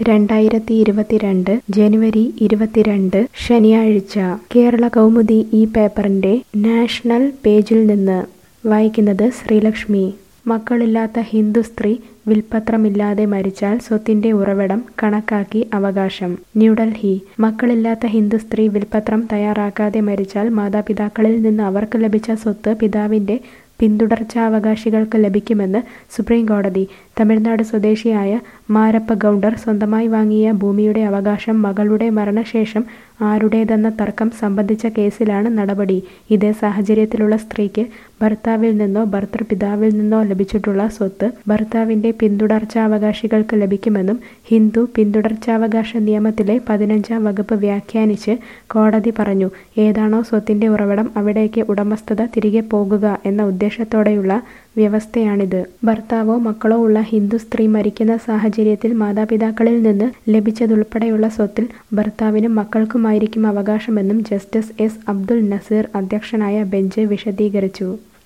രണ്ടായിരത്തി ഇരുപത്തിരണ്ട് ജനുവരി ഇരുപത്തിരണ്ട് ശനിയാഴ്ച കേരള കൗമുദി ഈ പേപ്പറിന്റെ നാഷണൽ പേജിൽ നിന്ന് വായിക്കുന്നത് ശ്രീലക്ഷ്മി മക്കളില്ലാത്ത ഹിന്ദു സ്ത്രീ വിൽപ്പത്രമില്ലാതെ മരിച്ചാൽ സ്വത്തിന്റെ ഉറവിടം കണക്കാക്കി അവകാശം ന്യൂഡൽഹി മക്കളില്ലാത്ത ഹിന്ദു സ്ത്രീ വിൽപ്പത്രം തയ്യാറാക്കാതെ മരിച്ചാൽ മാതാപിതാക്കളിൽ നിന്ന് അവർക്ക് ലഭിച്ച സ്വത്ത് പിതാവിന്റെ പിന്തുടർച്ചാവകാശികൾക്ക് ലഭിക്കുമെന്ന് സുപ്രീം കോടതി തമിഴ്നാട് സ്വദേശിയായ മാരപ്പ ഗൗണ്ടർ സ്വന്തമായി വാങ്ങിയ ഭൂമിയുടെ അവകാശം മകളുടെ മരണശേഷം ആരുടേതെന്ന തർക്കം സംബന്ധിച്ച കേസിലാണ് നടപടി ഇതേ സാഹചര്യത്തിലുള്ള സ്ത്രീക്ക് ഭർത്താവിൽ നിന്നോ ഭർത്തൃപിതാവിൽ നിന്നോ ലഭിച്ചിട്ടുള്ള സ്വത്ത് ഭർത്താവിന്റെ പിന്തുടർച്ചാവകാശികൾക്ക് ലഭിക്കുമെന്നും ഹിന്ദു പിന്തുടർച്ചാവകാശ നിയമത്തിലെ പതിനഞ്ചാം വകുപ്പ് വ്യാഖ്യാനിച്ച് കോടതി പറഞ്ഞു ഏതാണോ സ്വത്തിന്റെ ഉറവിടം അവിടേക്ക് ഉടമസ്ഥത തിരികെ പോകുക എന്ന ഉദ്ദേശത്തോടെയുള്ള വ്യവസ്ഥയാണിത് ഭർത്താവോ മക്കളോ ഉള്ള ഹിന്ദു സ്ത്രീ മരിക്കുന്ന സാഹചര്യത്തിൽ മാതാപിതാക്കളിൽ നിന്ന് ലഭിച്ചതുൾപ്പെടെയുള്ള സ്വത്തിൽ ഭർത്താവിനും മക്കൾക്കുമായിരിക്കും അവകാശമെന്നും ജസ്റ്റിസ് എസ് അബ്ദുൽ നസീർ അധ്യക്ഷനായ ബെഞ്ച് വിശദീകരിച്ചു